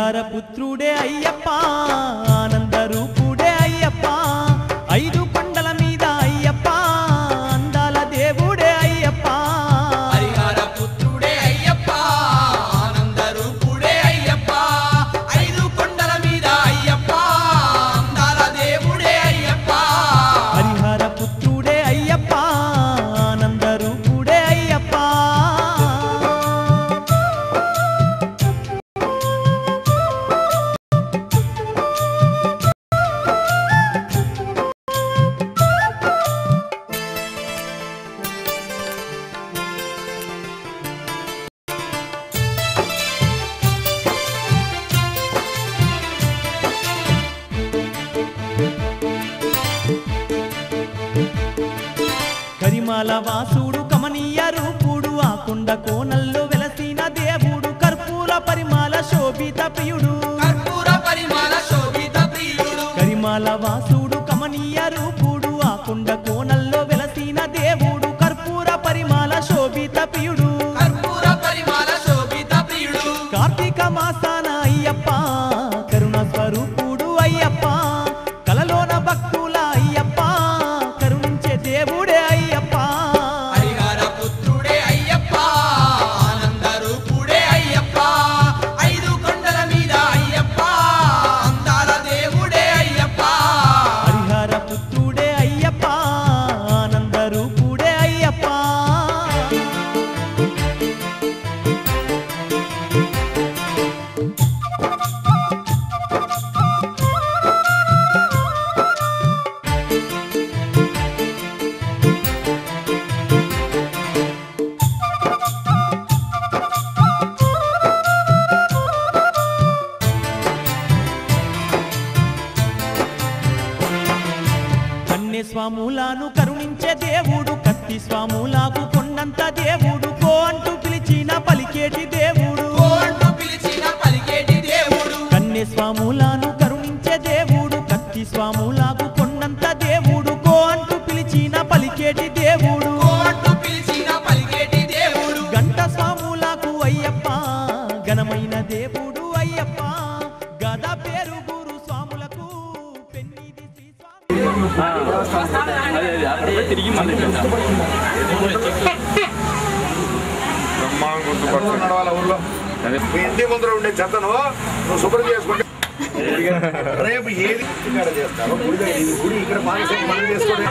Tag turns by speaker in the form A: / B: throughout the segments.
A: హరిహర పుత్రుడే అయ్యప్ప ఆనంద రూపుడే అయ్యప్ప ఐదు కొండల మీద అయ్యప్ప అందాల దేవుడే అయ్యప్ప
B: హరిహర పుత్రుడే అయ్యప్ప ఆనంద రూపుడే అయ్యప్ప ఐదు కొండల మీద అయ్యప్ప అందాల దేవుడే అయ్యప్ప
A: హరిహర పుత్రుడే అయ్యప్ప ఆనంద రూపుడే అయ్యప్ప కరిమాల వాసుడు కమనీయ రూపుడు ఆ కొండ కోనల్లో వెలసిన దేవుడు కర్పూర పరిమాల శోభిత ప్రియుడు
B: కర్పూర పరిమళ శోభిత ప్రియుడు
A: కరిమాల వాసుడు కమనీయ రూపుడు ఆ కొండ కోనల్లో వెలసిన దేవుడు కర్పూర పరిమాల శోభిత ప్రియుడు
B: కర్పూర పరిమళ శోభిత ప్రియుడు
A: కార్తీక మాసాన అయ్యప్ప కరుణ స్వరూపుడు అయ్యప్ప కలలోన భక్తుల అయ్యప్ప కరుణించే దేవుడే అయ్యప్ప
B: హరిహర పుత్రుడే అయ్యప్ప ఆనంద రూపుడే అయ్యప్ప ఐదు కొండల మీద అయ్యప్ప అందాల దేవుడే అయ్యప్ప
A: హరిహర పుత్రుడే అయ్యప్ప ఆనంద రూపుడే అయ్యప్ప కన్నె స్వాములను కరుణించే దేవుడు కత్తి స్వాములకు కొండంత దేవుడు కో అంటూ పిలిచిన పలికేటి దేవుడు
B: కోంటూ పిలిచిన పలికేటి దేవుడు
A: కన్నె స్వాములను కరుణించే దేవుడు కత్తి స్వాములకు కొండంత దేవుడు కో అంటూ పిలిచిన పలికేటి దేవుడు
B: కోంటూ పిలిచిన పలికేటి దేవుడు
A: గంట స్వాములకు అయ్యప్ప ఘనమైన దేవుడు అయ్యప్ప గద పేరు గురు స్వాములకు పెన్నిది శ్రీ స్వామి
C: అదే అదే అక్కడ పోయి తిరిగి మళ్ళీ పెట్టా.
D: బ్రహ్మాండం గుర్తుపడుతున్నాడు వాళ్ళ ఊర్లో మీ ఇంటి ముందర ఉండే చెత్తను నువ్వు శుభ్రం చేసుకుంటే రేపు ఏది ఇక్కడ చేస్తావు గుడి దగ్గర ఇది గుడి ఇక్కడ మానసిక మనం చేసుకోండి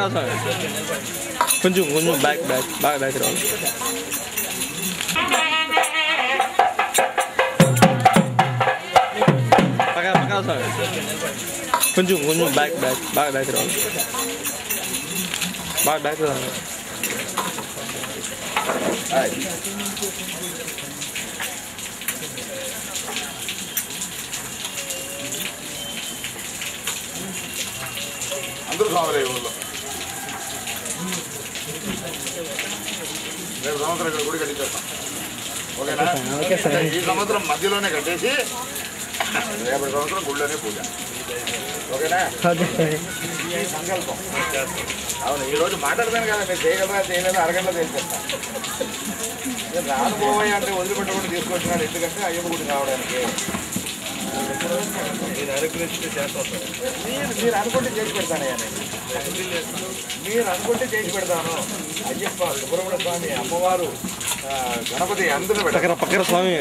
C: పక్కన సార్ కొంచెం కొంచెం బ్యాక్ బ్యాక్ బాగా బ్యాక్ రావాలి పక్కన పక్కన సార్ కొంచెం కొంచెం బ్యాక్ బ్యాక్ బాగా బ్యాక్ రావాలి బాగా బ్యాక్ రావాలి
D: అందరూ కావాలి ఈ ఊళ్ళో రేపు సంవత్సరం ఇక్కడ గుడి కట్టించేస్తాం ఓకేనా అంటే ఈ సంవత్సరం మధ్యలోనే కట్టేసి రేపటి సంవత్సరం గుడిలోనే పూజ ఓకేనా ఈ సంకల్పం అవును ఈ రోజు మాట్లాడతాను కదా మీరు చేయగలరా చేయలేదా అరగంటలో తెలిసేస్తా నేను రానుపోయి అంటే వదిలిపెట్టకుండా తీసుకొచ్చినాను ఎందుకంటే అయ్యప్ప గుడి కావడానికి మీరు మీరు అనుకుంటే చేసి పెడతానయ్యా నేను మీరు అనుకుంటే చేసి పెడతాను అయ్యప్ప సుబ్రహ్మణ్య స్వామి అమ్మవారు ఆ, గణపతి అందరూ పెడతారు
C: పక్కన పక్కన స్వామి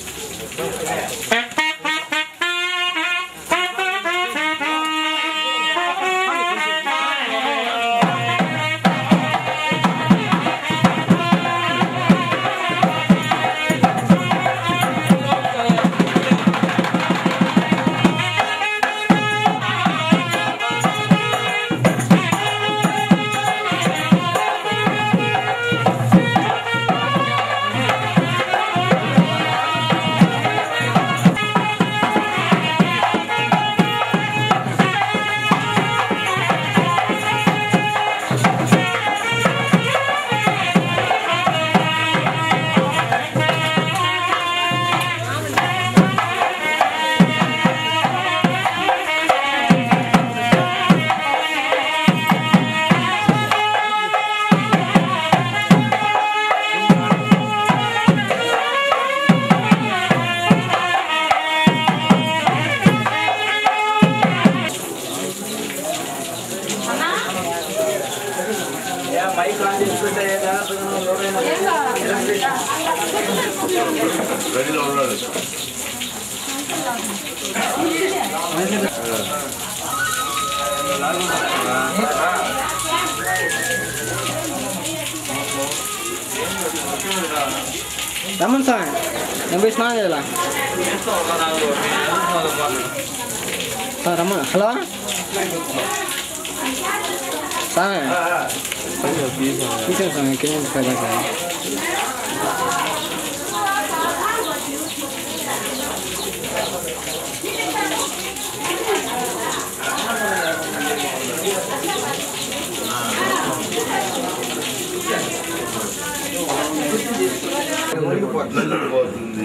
D: గదిలో ఉన్నాడు
E: రమ్మని స్వామి నేను పోయి స్నానం చేయాలా సార్ రమ్మని హలో స్వామి తీసాను స్వామి కింద కదా సార్
D: పోతుంది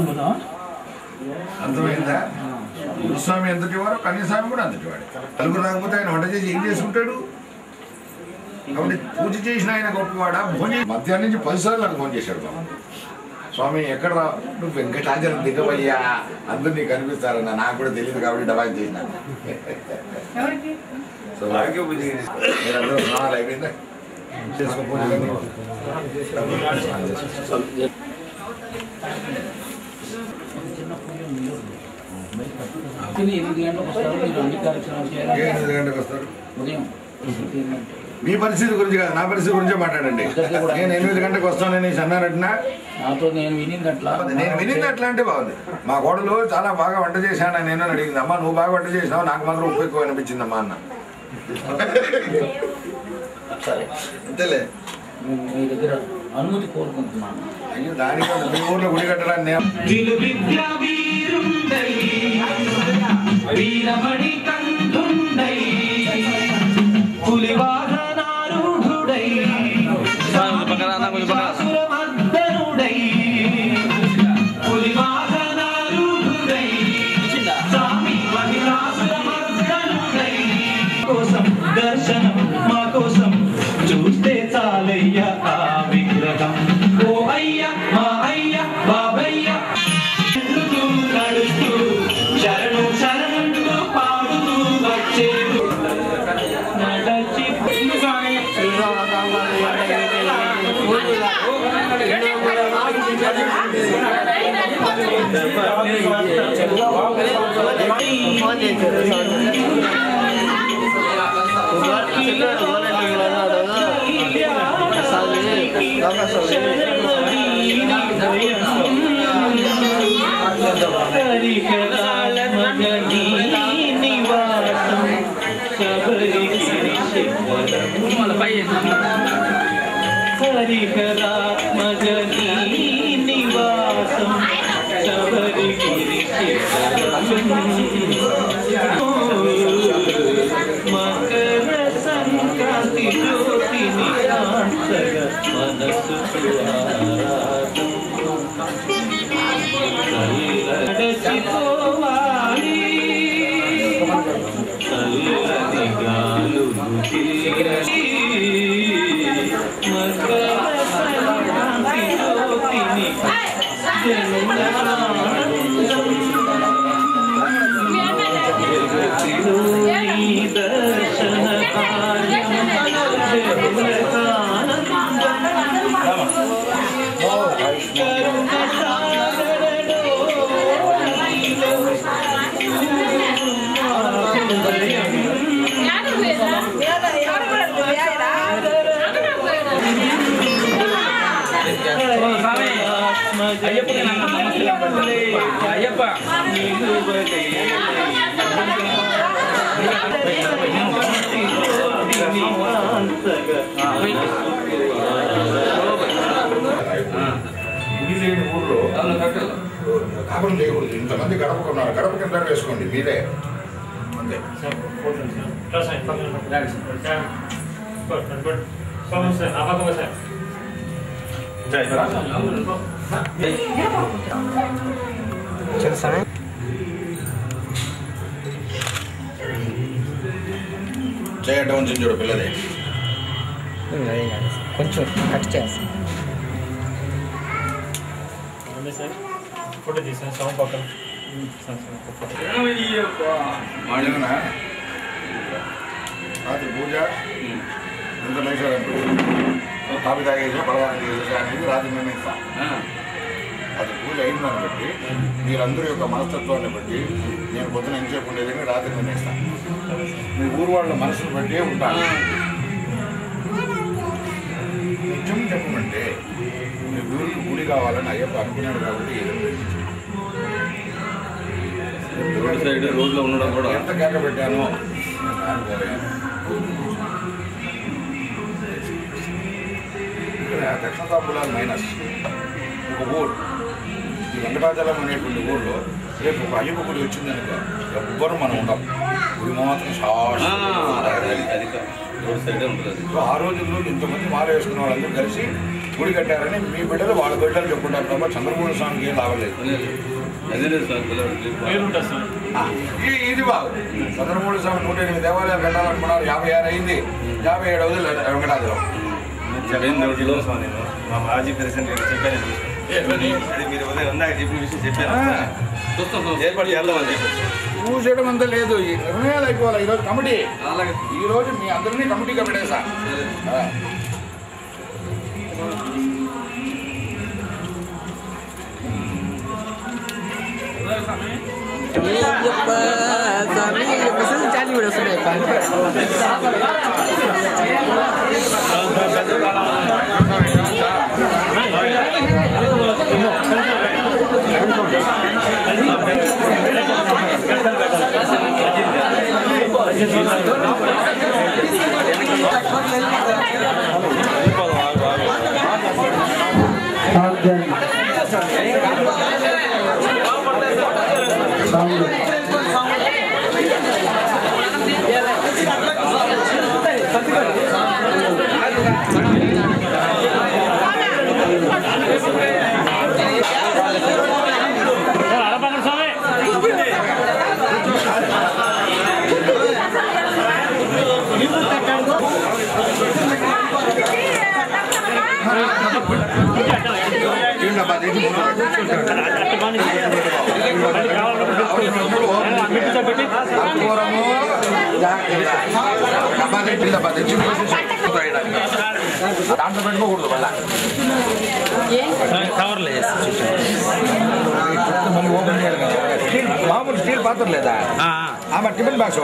D: అర్థమైందా గురుస్వామి ఎంతటి వారో కన్యస్వామి కూడా అంతటి వాడే నలుగురు రాకపోతే ఆయన వంట చేసి ఏం చేసుకుంటాడు కాబట్టి పూజ చేసిన ఆయన గొప్పవాడా భోజనం మధ్యాహ్నం నుంచి పది సార్లు నాకు ఫోన్ చేశాడు బాబు స్వామి ఎక్కడ రా నువ్వు వెంకటాచలం దిగవయ్యా అందరు నీకు కనిపిస్తారన్న నాకు కూడా తెలియదు కాబట్టి డబా చేసిన సో మీరందరూ స్నానాలు అయిపోయిందా చేసుకో పూజ
F: ఎనిమిది గంటలకు వస్తారు మీరు అన్ని కార్యక్రమాలు
D: ఏ
F: చేయాలి
D: ఎనిమిది గంటలకు వస్తారు
F: ఉదయం
D: మీ పరిస్థితి గురించి కాదు నా పరిస్థితి గురించే మాట్లాడండి నేను ఎనిమిది గంటలకు వస్తానని అన్నారంటున్నా
F: నాతో నేను వినింది అట్లా
D: నేను వినింది అట్లా అంటే బాగుంది మా కోడలు చాలా బాగా వంట చేశాను నేను అని అడిగింది అమ్మా నువ్వు బాగా వంట చేసినావు నాకు మాత్రం ఉప్పు ఎక్కువ అనిపించిందమ్మా అన్న అంతేలే
F: నేను మీ దగ్గర అనుమతి కోరుకుంటున్నాను
D: అయ్యో దానికి కాదు, మీ ఊర్లో గుడి కట్టడానికి నేను
C: పక్కన అన్న కొంచెం పక్కన
G: కోసం దర్శనం మా కోసం చూస్తే చాలయ్య ఆ విగ్రహం ఓ అయ్య మా అయ్య బాబయ్య నడుస్తూ నడుస్తూ శరణు శరణంటూ పాడుతూ వచ్చేడు నడచి
E: ఫోన్ చేశారు
G: హరికరాల మగనీ నివాసం శబరిగిరి శిఖరం హరిహరాత్మజనీ నివాసం శబరిగిరి మకర సంక్రాంతి జ్యోతిని కాంతగ మనసు నడచిపోవాలి చల్లని గాలులు తీరి మకర సంక్రాంతి జ్యోతిని జనులానందం దర్శన
F: అయ్యప్ప
D: గుడి లేని ఊర్లో కాపురం చేయకూడదు ఇంతమంది గడపకున్నారు గడప కింద వేసుకోండి మీరే అంతే చేయటం ఉంచి చూడు పిల్లది
E: కొంచెం కట్ చేస్తాం
H: ఫోటో తీసాను సౌండ్ పక్కన
D: మాడినా రాత్రి పూజ ఎంత నైసారంటూ కాపీ తాగేసి పలవారం చేసేసి అనేది రాత్రి నిర్ణయిస్తాం అది పూజ అయిందని బట్టి మీరందరి యొక్క మనస్తత్వాన్ని బట్టి నేను పొద్దున ఎంతసేపు ఉండేదని రాత్రి నిర్ణయిస్తాను మీ ఊరు వాళ్ళ మనసును బట్టే ఉంటాను నిజం చెప్పమంటే మీ ఊరికి గుడి కావాలని అయ్యప్ప అనుకున్నాడు కాబట్టి
C: రోడ్ సైడ్ రోడ్లో ఉండడం కూడా
D: ఎంత కేక పెట్టాను నేను అనుకోలేను. ఇక్కడ దక్షిణ తాంబూలాలు మైనస్ ఒక ఊరు ఈ వెంకటాచలం అనేటువంటి ఊళ్ళో రేపు ఒక అయ్యప్ప గుడి వచ్చిందనుకో ఎవ్వరు మనం ఉండం గుడి మాత్రం
C: ఆ,
D: శాశ్వత
C: అది అది కాదు. రోడ్ సైడే ఉంటుంది అది.
D: సో ఆ రోజుల్లో ఇంతమంది మాల వేసుకున్న వాళ్ళందరూ కలిసి గుడి కట్టారని మీ బిడ్డలు వాళ్ళ బిడ్డలు చెప్పుకుంటారు తప్ప చంద్రమోహన్ స్వామికి ఏం లాభం లేదు
C: అదే అదే లేదు సార్ పిల్లలు
H: పేరుంటుంది సార్
D: ఈ- ఇది బాగు చంద్రమూడి స్వామి నూట ఎనిమిది దేవాలయాలు కట్టాలనుకున్నారు యాభై ఆరు అయింది యాభై ఏడు అవుతుంది వెంకటాచలం
C: మెయిన్ రోడ్లో
I: మా మాజీ ప్రెసిడెంట్ గారు చెప్పాను అది మీరు ఉదయం ఉందాక చెప్పిన విషయం చెప్పాను
C: చూస్తాం చూస్తాం.
I: ఏర్పాటు చేద్దామని చెప్పి
D: చూసేయడం అంతా లేదు ఈ నిర్ణయాలు అయిపోవాలి ఈరోజు కమిటీ
C: అలాగే
D: ఈ రోజు మీ అందరినీ కమిటీగా పెట్టేసా ఆ.
E: మెసేజ్ చార్జ్ కూడా వస్తున్నాయి
H: అడపండి స్వామి
D: ఏంటబ్బా, దీన్ని కర్పూరము డబ్బా తెచ్చి డబ్బా తెచ్చి పోసేసి దాంట్లో పెట్టుకోకూడదు మళ్ళా
C: కవర్లో
D: మళ్ళీ ఓపెన్ చేయాలి కదా స్టీల్ మామూలు స్టీల్ పాత్ర లేదా ఆమె టిఫిన్ బాక్స్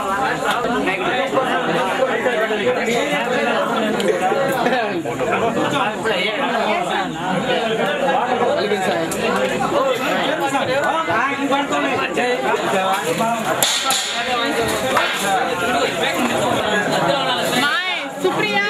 J: సుప్రియా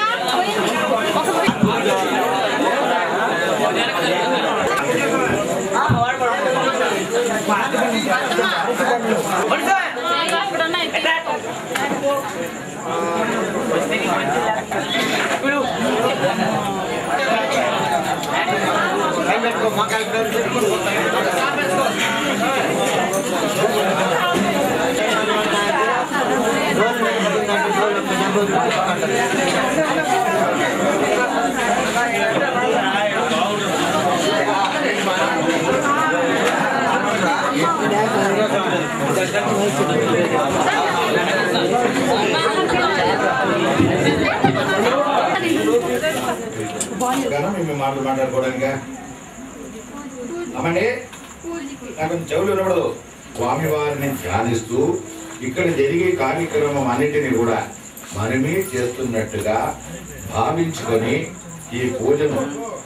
D: మేము మాటలు మాట్లాడుకోవడానికా అమ్మండి నాకు కొంచెం చెవులు వినపడదు స్వామివారిని ధ్యానిస్తూ ఇక్కడ జరిగే కార్యక్రమం అన్నిటినీ కూడా మనమే చేస్తున్నట్టుగా భావించుకొని ఈ పూజను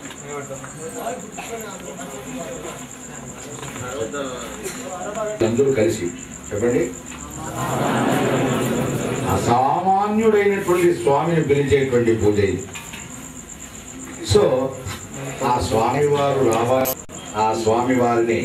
D: అందరూ కలిసి చెప్పండి అసామాన్యుడైనటువంటి స్వామిని పిలిచేటువంటి పూజ ఇది సో ఆ స్వామి వారు రావాలి ఆ స్వామి వారిని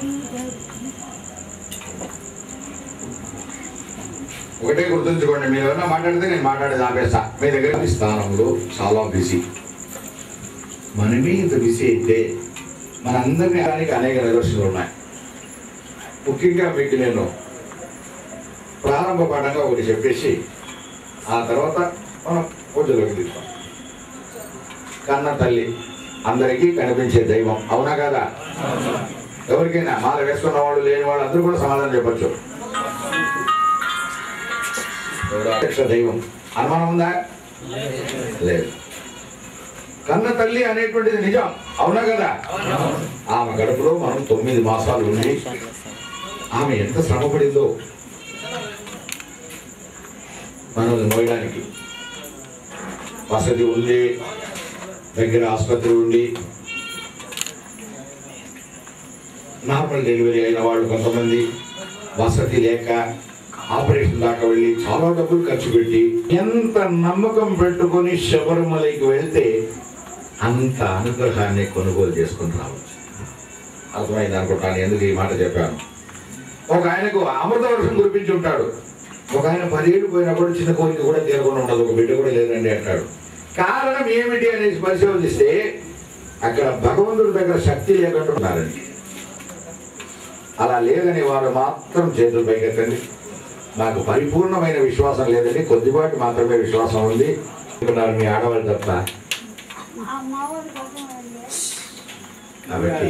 D: ఒకటే గుర్తుంచుకోండి మీరు ఎవరైనా మాట్లాడితే నేను మాట్లాడేది ఆపేస్తా మీ దగ్గర ఈ స్థానంలో చాలా బిజీ మనమే ఇంత బిజీ అయితే మనందరినీ దానికి అనేక నిదర్శనలు ఉన్నాయి ముఖ్యంగా మీకు నేను ప్రారంభ పాఠంగా ఒకటి చెప్పేసి ఆ తర్వాత మనం పూజలోకి దిగుతాం కన్న తల్లి అందరికీ కనిపించే దైవం అవునా కదా ఎవరికైనా మాల వేసుకున్న వాళ్ళు లేని వాళ్ళు అందరూ కూడా సమాధానం చెప్పచ్చు ప్రత్యక్ష దైవం అనుమానం ఉందా లేదు కన్న తల్లి అనేటువంటిది నిజం అవునా కదా ఆమె గడుపులో మనం తొమ్మిది మాసాలు ఉండి ఆమె ఎంత శ్రమపడిందో మనల్ని మోయడానికి వసతి ఉంది దగ్గర ఆసుపత్రి ఉండి నార్మల్ డెలివరీ అయిన వాళ్ళు కొంతమంది వసతి లేక ఆపరేషన్ దాకా వెళ్ళి చాలా డబ్బులు ఖర్చు పెట్టి ఎంత నమ్మకం పెట్టుకొని శబరిమలైకి వెళ్తే అంత అనుగ్రహాన్ని కొనుగోలు చేసుకుని రావచ్చు అర్థమైంది అనుకుంటాను ఎందుకు ఈ మాట చెప్పాను ఒక ఆయనకు అమృత వర్షం కురిపించి ఉంటాడు ఒక ఆయన పదేళ్ళు పోయినప్పుడు చిన్న కోరిక కూడా తీరకుండా ఉండదు ఒక బిడ్డ కూడా లేదండి అంటాడు కారణం ఏమిటి అనేసి పరిశోధిస్తే అక్కడ భగవంతుడి దగ్గర శక్తి లేకుండా ఉన్నారండి అలా లేదని వారు మాత్రం చేతులు పైకెత్తండి నాకు పరిపూర్ణమైన విశ్వాసం లేదండి కొద్దిపాటి మాత్రమే విశ్వాసం ఉంది అనుకున్నారు మీ ఆడవాళ్ళు తప్ప కాబట్టి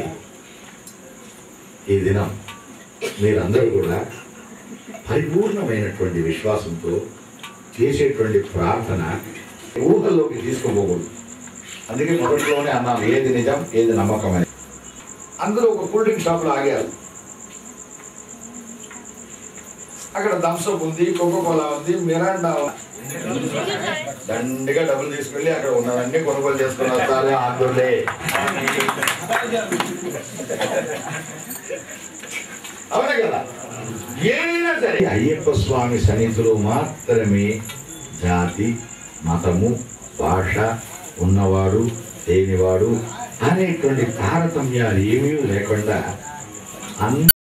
D: ఈ దినం మీరందరూ కూడా పరిపూర్ణమైనటువంటి విశ్వాసంతో చేసేటువంటి ప్రార్థన ఊహల్లోకి తీసుకోకూడదు అందుకే మొదట్లోనే అన్నాం ఏది నిజం ఏది నమ్మకం అని అందరూ ఒక కూల్ డ్రింక్ షాప్లో ఆగారు అక్కడ థమ్స్అప్ ఉంది కోకో కోలా ఉంది మిరాండా ఉంది. దండిగా డబ్బులు తీసుకెళ్ళి అక్కడ ఉన్నవన్నీ కొనుగోలు చేసుకుని వస్తారు ఆంధ్రులే అవునా కదా ఏమైనా సరే అయ్యప్ప స్వామి సన్నిధిలో మాత్రమే జాతి మతము భాష ఉన్నవాడు లేనివాడు అనేటువంటి తారతమ్యాలు ఏమీ లేకుండా అందరూ